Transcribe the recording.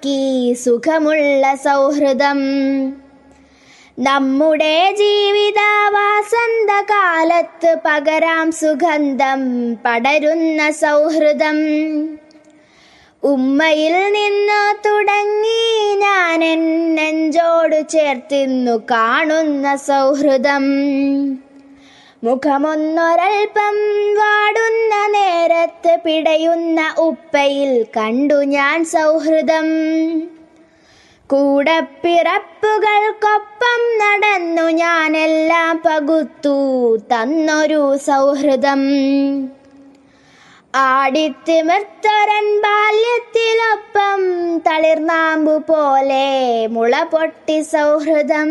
ഈ സുഖമുള്ള സൗഹൃദം നമ്മുടെ ജീവിത വാസന്തകാലത്ത് പകരാം സുഗന്ധം പടരുന്ന സൗഹൃദം ഉമ്മയിൽ നിന്നു തുടങ്ങി ഞാൻ എൻ നെഞ്ചോട് ചേർത്തിന്നു കാണുന്ന സൗഹൃദം മുഖമൊന്നൊരൽപ്പം വാടുന്ന നേരത്ത് പിടയുന്ന ഉപ്പയിൽ കണ്ടു ഞാൻ സൗഹൃദം കൂടപ്പിറപ്പുകൾക്കൊപ്പം നടന്നു ഞാനെല്ലാം പകുത്തു തന്നൊരു സൗഹൃദം ആടിത്തിമിർത്തൊരൻ ബാല്യത്തിലൊപ്പം തളിർനാമ്പു പോലെ മുള പൊട്ടി സൗഹൃദം